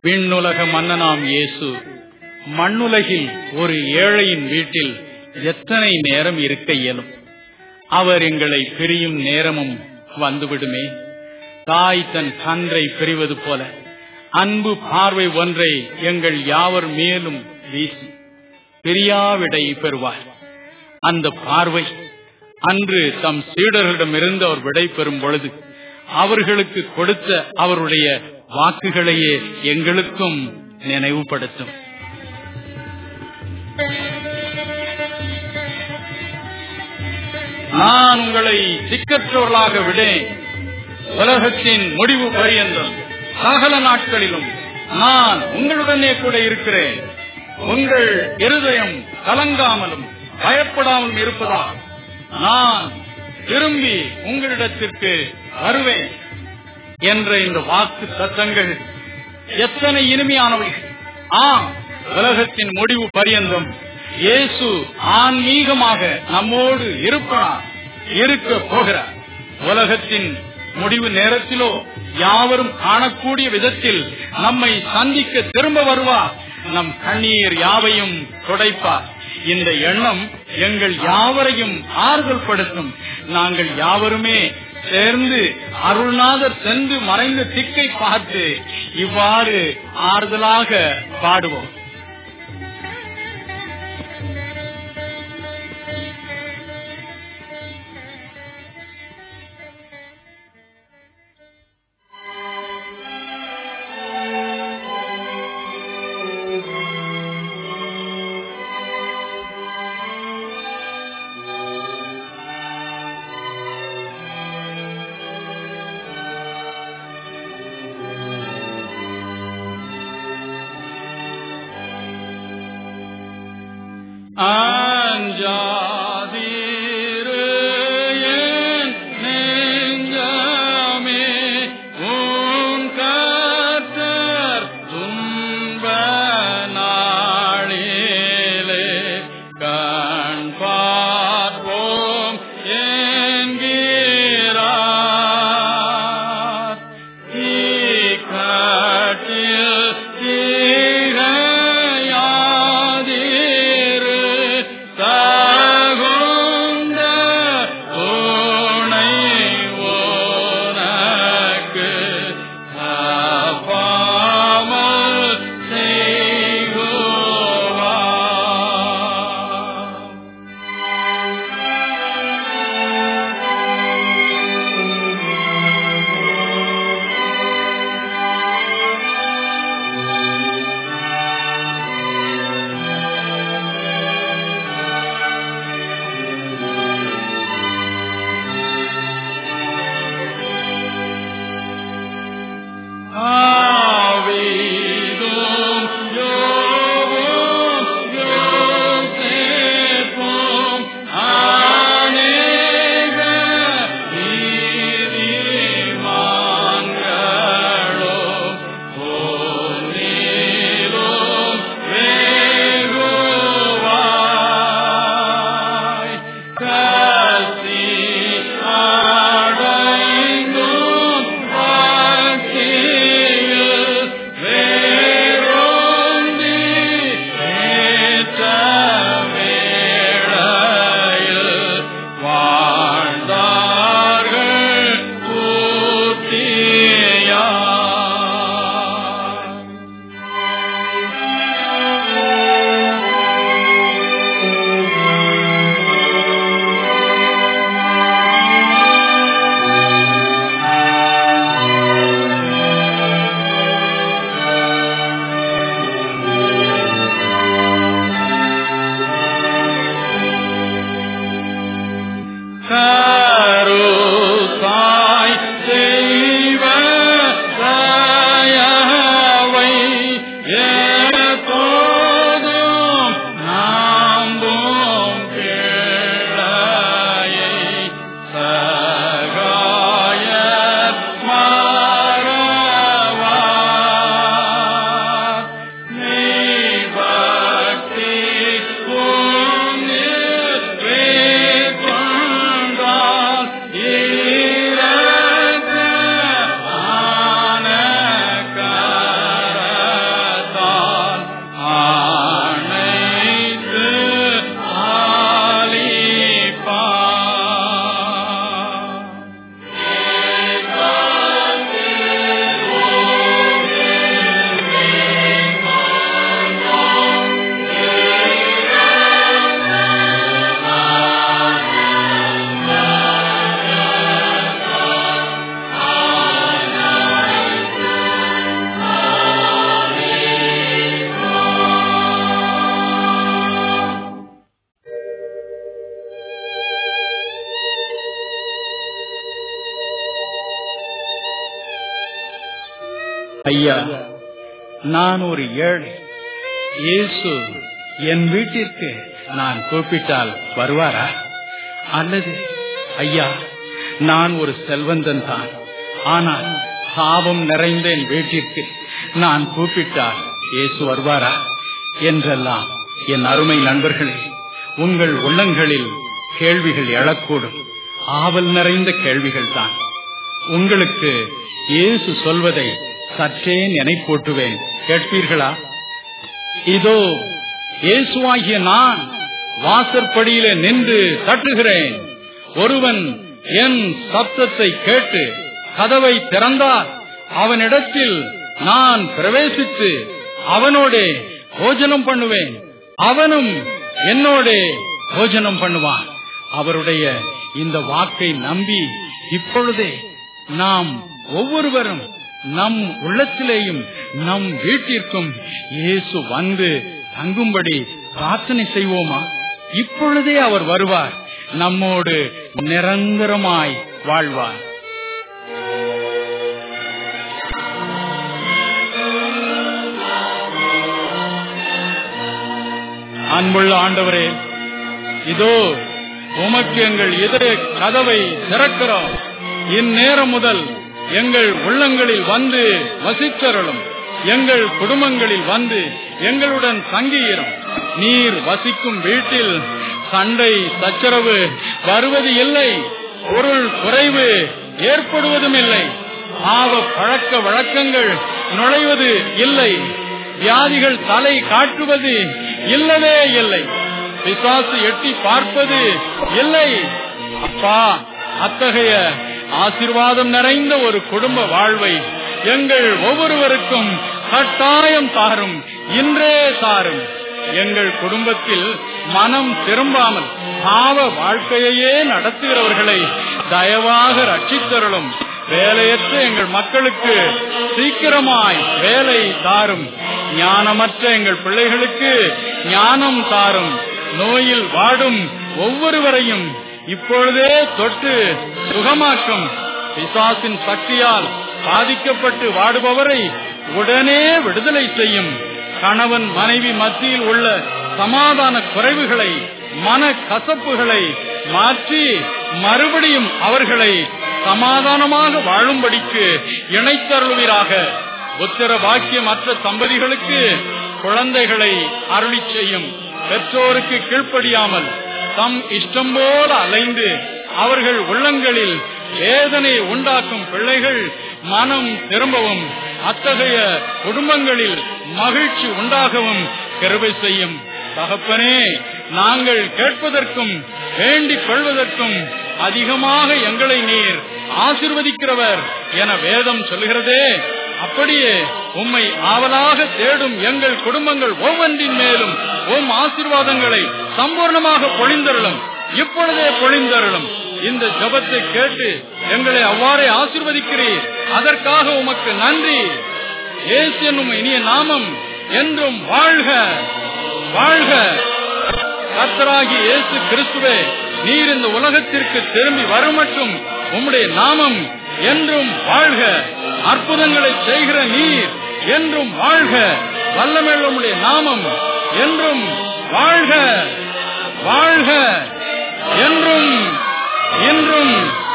விண்ணுலக மன்னனாம் இயேசு மண்ணுலகில் ஒரு ஏழையின் வீட்டில் எத்தனை நேரம் இருக்க இயலும் அவர் எங்களை பிரியும் நேரமும் வந்துவிடுமே தாய் தன் கன்றை பிரிவது போல அன்பு பார்வை ஒன்றை எங்கள் யாவர் மேலும் வீசி பிரியாவிடை பெறுவார் அந்த பார்வை அன்று தம் சீடர்களிடமிருந்து அவர் விடை பெறும் பொழுது அவர்களுக்கு கொடுத்த அவருடைய வாக்குகளையே எங்களுக்கும் நினைவுபடுத்தும் நான் உங்களை சிக்கற்றவர்களாக விடேன் உலகத்தின் முடிவு பரியந்தம் சகல நாட்களிலும் நான் உங்களுடனே கூட இருக்கிறேன் உங்கள் இருதயம் கலங்காமலும் பயப்படாமலும் இருப்பதால் நான் திரும்பி உங்களிடத்திற்கு வருவேன் என்ற இந்த வாக்கு தத்தங்கள் எத்தனை இனிமையானவை ஆம் உலகத்தின் முடிவு பரியந்தம் இயேசு ஆன்மீகமாக நம்மோடு இருப்பார் இருக்க போகிறார் உலகத்தின் முடிவு நேரத்திலோ யாவரும் காணக்கூடிய விதத்தில் நம்மை சந்திக்க திரும்ப வருவார் நம் கண்ணீர் யாவையும் துடைப்பார் இந்த எண்ணம் எங்கள் யாவரையும் ஆறுதல் படுத்தும் நாங்கள் யாவருமே சேர்ந்து அருள்நாதர் சென்று மறைந்த திக்கை பார்த்து இவ்வாறு ஆறுதலாக பாடுவோம் அஞ்சாதீரு என் நெஞ்சமே, உன் கர்த்தர் துன்ப நாளிலே கண் பார்ப்போம் என்கிறார். இக்கட்டில் திகையாதீரு ஐயா நான் ஒரு ஏழை இயேசு என் வீட்டிற்கு நான் கூப்பிட்டால் வருவாரா அல்லது ஐயா நான் ஒரு செல்வந்தன் தான் ஆனால் பாவம் நிறைந்த என் வீட்டிற்கு நான் கூப்பிட்டால் இயேசு வருவாரா என்றெல்லாம் என் அருமை நண்பர்களே உங்கள் உள்ளங்களில் கேள்விகள் எழக்கூடும் ஆவல் நிறைந்த கேள்விகள் தான் உங்களுக்கு இயேசு சொல்வதை சற்றே நினைப்பூட்டுவேன் கேட்பீர்களா இதோ இயேசுவாகிய நான் வாசற்படியிலே நின்று தட்டுகிறேன் ஒருவன் என் சப்தத்தை கேட்டு கதவை திறந்தால் அவனிடத்தில் நான் பிரவேசித்து அவனோடே போஜனம் பண்ணுவேன் அவனும் என்னோடே போஜனம் பண்ணுவான் அவருடைய இந்த வாக்கை நம்பி இப்பொழுதே நாம் ஒவ்வொருவரும் நம் உள்ளத்திலேயும் நம் வீட்டிற்கும் இயேசு வந்து தங்கும்படி பிரார்த்தனை செய்வோமா இப்பொழுதே அவர் வருவார் நம்மோடு நிரந்தரமாய் வாழ்வார் அன்புள்ள ஆண்டவரே இதோ உமக்கு எங்கள் இதய கதவை திறக்கிறோம் இந்நேரம் முதல் எங்கள் உள்ளங்களில் வந்து வசித்தருளும் எங்கள் குடும்பங்களில் வந்து எங்களுடன் தங்கியிரும் நீர் வசிக்கும் வீட்டில் சண்டை சச்சரவு வருவது இல்லை பொருள் குறைவு ஏற்படுவதும் இல்லை பாவ பழக்க வழக்கங்கள் நுழைவது இல்லை வியாதிகள் தலை காட்டுவது இல்லவே இல்லை பிசாசு எட்டி பார்ப்பது இல்லை அப்பா அத்தகைய ஆசிர்வாதம் நிறைந்த ஒரு குடும்ப வாழ்வை எங்கள் ஒவ்வொருவருக்கும் கட்டாயம் தாரும் இன்றே தாரும் எங்கள் குடும்பத்தில் மனம் திரும்பாமல் பாவ வாழ்க்கையையே நடத்துகிறவர்களை தயவாக ரட்சித்தருளும் வேலையற்ற எங்கள் மக்களுக்கு சீக்கிரமாய் வேலை தாரும் ஞானமற்ற எங்கள் பிள்ளைகளுக்கு ஞானம் தாரும் நோயில் வாடும் ஒவ்வொருவரையும் இப்பொழுதே தொட்டு சுகமாக்கும் பிசாசின் சக்தியால் பாதிக்கப்பட்டு வாடுபவரை உடனே விடுதலை செய்யும் கணவன் மனைவி மத்தியில் உள்ள சமாதான குறைவுகளை மன கசப்புகளை மாற்றி மறுபடியும் அவர்களை சமாதானமாக வாழும்படிக்கு இணைத்தருள்வீராக உத்தர பாக்கியமற்ற தம்பதிகளுக்கு குழந்தைகளை அருளி செய்யும் பெற்றோருக்கு கீழ்ப்படியாமல் தம் இஷ்டம் போல அலைந்து அவர்கள் உள்ளங்களில் வேதனை உண்டாக்கும் பிள்ளைகள் மனம் திரும்பவும் அத்தகைய குடும்பங்களில் மகிழ்ச்சி உண்டாகவும் கருவை செய்யும் தகப்பனே நாங்கள் கேட்பதற்கும் வேண்டிக் கொள்வதற்கும் அதிகமாக எங்களை நீர் ஆசிர்வதிக்கிறவர் என வேதம் சொல்கிறதே அப்படியே உம்மை ஆவலாக தேடும் எங்கள் குடும்பங்கள் ஒவ்வொன்றின் மேலும் உம் ஆசீர்வாதங்களை சம்பூர்ணமாக பொழிந்தருளும் இப்பொழுதே பொழிந்தருளும் இந்த ஜபத்தை கேட்டு எங்களை அவ்வாறே ஆசிர்வதிக்கிறீர் அதற்காக உமக்கு நன்றி ஏசு என்னும் இனிய நாமம் என்றும் வாழ்க வாழ்க கர்த்தராகி இயேசு கிறிஸ்துவே நீர் இந்த உலகத்திற்கு திரும்பி வரும் மட்டும் உம்முடைய நாமம் என்றும் வாழ்க அற்புதங்களை செய்கிற நீர் என்றும் வாழ்க வல்லமையுள்ள உம்முடைய நாமம் என்றும் வாழ்க வாழ்க என்றும் இன்றும்